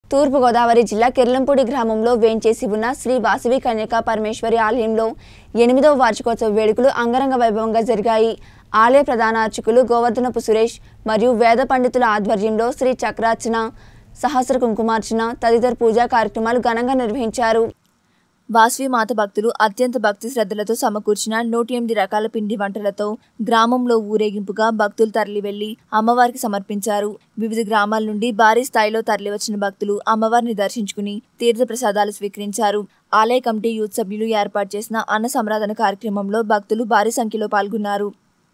తూర్పుగోదావరి జిల్లా కిర్లంపూడి గ్రామంలో వేంచేసి ఉన్న శ్రీ వాసవి కన్యకా పరమేశ్వరి ఆలయంలో ఎనిమిదవ వార్షికోత్సవ వేడుకలు అంగరంగ వైభవంగా జరిగాయి ఆలయ ప్రధాన అర్చకులు గోవర్ధనపు సురేష్ మరియు వేద పండితుల ఆధ్వర్యంలో శ్రీ చక్రార్చన సహస్ర కుంకుమార్చన తదితర పూజా కార్యక్రమాలు ఘనంగా నిర్వహించారు వాసవి మాత భక్తులు అత్యంత భక్తి శ్రద్ధలతో సమకూర్చిన నూట ఎనిమిది రకాల పిండి వంటలతో గ్రామంలో ఊరేగింపుగా భక్తులు తరలి వెళ్లి అమ్మవారికి సమర్పించారు వివిధ గ్రామాల నుండి భారీ స్థాయిలో తరలివచ్చిన భక్తులు అమ్మవారిని దర్శించుకుని తీర్థ ప్రసాదాలు స్వీకరించారు ఆలయ కమిటీ యూత్ సభ్యులు ఏర్పాటు చేసిన అన్న సంరాధన కార్యక్రమంలో భక్తులు భారీ సంఖ్యలో పాల్గొన్నారు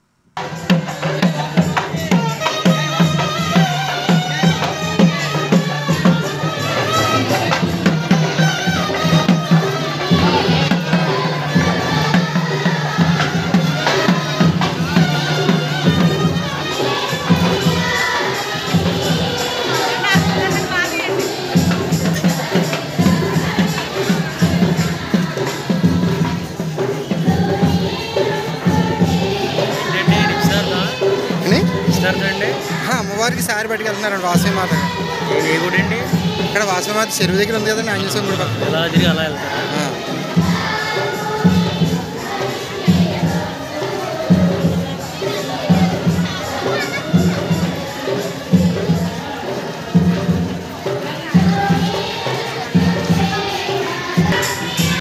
ఏంటండి నిశ్చార్థ అని నిశ్చార్థ అండి ఆ, అమ్మవారికి సారి పట్టుకెళ్తున్నారండి వాసవి మాత ఏ- ఏ గుడి అండి ఇక్కడ వాసవి మాత చెరువు దగ్గర ఉంది కదండి ఆంజనేయ స్వామి గుడి పక్కన ఎలా తిరిగి అలా వెళ్తారు ఆ,